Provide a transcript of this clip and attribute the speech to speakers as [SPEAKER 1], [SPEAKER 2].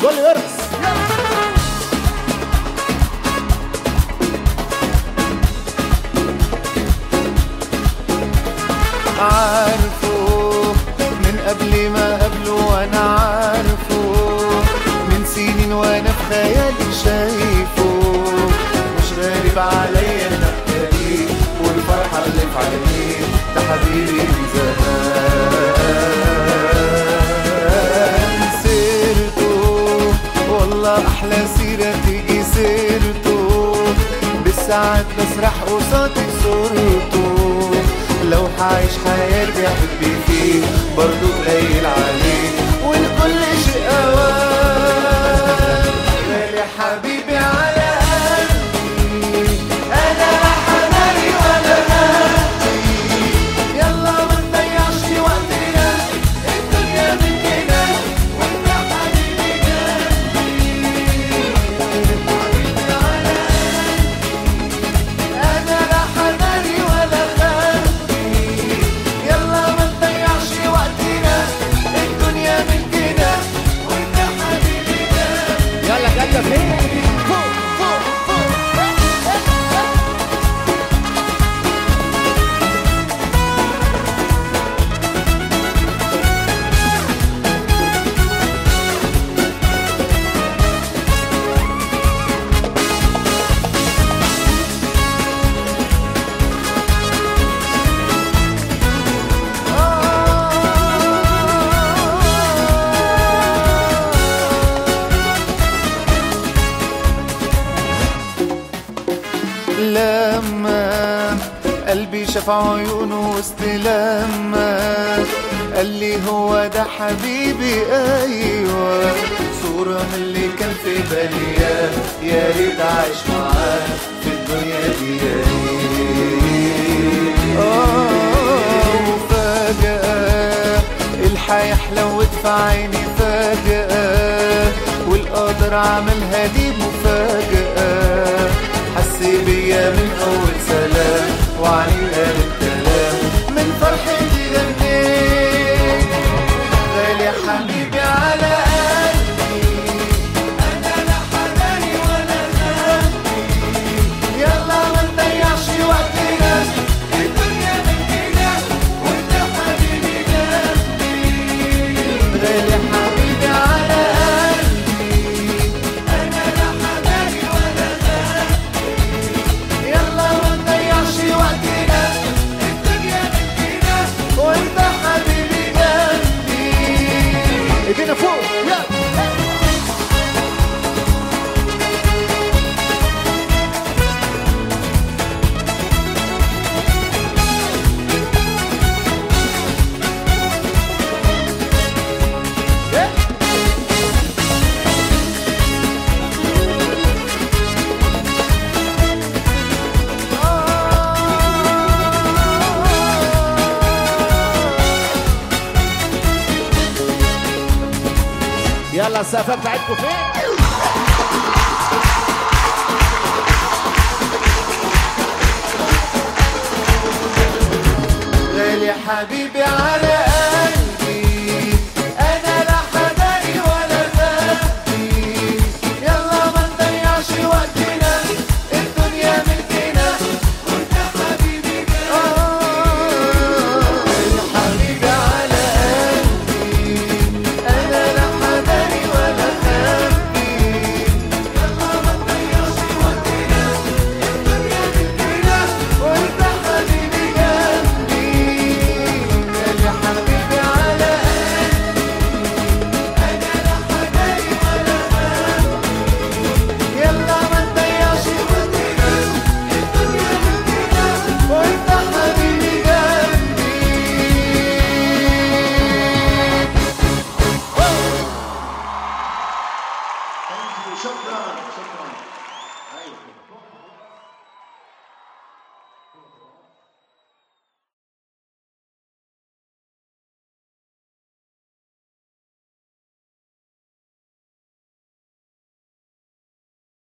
[SPEAKER 1] كل يرقص
[SPEAKER 2] عارفه من قبل ما قبله وانا عارفه من سنين وانا في خيالي شايفه مش غريب عليا انا احكي والفرحة اللي في عينيه ده حبيبي من زمان سيرته والله احلى سيرة تيجي سيرته بالساعات بسرح قصادي صورته لو حعيش حياتي احبي فيه برضو قليل عليه والكل شيء اوان غالي حبيبي على قلبي انا لا حناري ولا قلبي يلا ما نضيعش وقتنا الدنيا مننا وانت حبيبي جنبي حبيبي على انا لا حناري ولا خلبي يلا ما نضيعش وقتنا الدنيا ملكنا وانت حبيبي جنبي
[SPEAKER 1] يلا جايه فين
[SPEAKER 2] فوق فوق فوق لما قلبي شاف عيونه وسط لما قال لي هو ده حبيبي ايوه صورة من اللي كان في بالي يا- يا ريت عايش معاه في الدنيا دي يا ريت آه، وفجأة الحياة حلوت في عيني فجأة والقدر عملها دي مفاجأة حس بيا من أول سلام وعلي قال الكلام من فرحتي غنيت غالي حبيبي على قلبي أنا لا حناني ولا ذنبي يلا ما نضيعش وقتنا الدنيا مننا وانت حبيبي جنبي غالي حبيبي على قلبي انا لا حناني ولا ذنبي يلا ما نضيعش وقتنا الدنيا مننا وانت حبيبي جنبي
[SPEAKER 1] ايدينا فوق يلا يلا السقفه بتاعتكم فين
[SPEAKER 2] غالي حبيبي على قلبي انا لا حناني ولا ذنبي يلا ما نضيعش وقتنا الدنيا ملكنا وانت حبيبي غالي حبيبي على قلبي انا لا حناني ولا ذنبي يلا ما نضيعش وقتنا الدنيا ملكنا وانت حبيبي جنبي غالي حبيبي على يلا ما نضيعش وقتنا الدنيا ملكنا وانت حبيبي جنبي
[SPEAKER 1] شكرا شكرا ايوه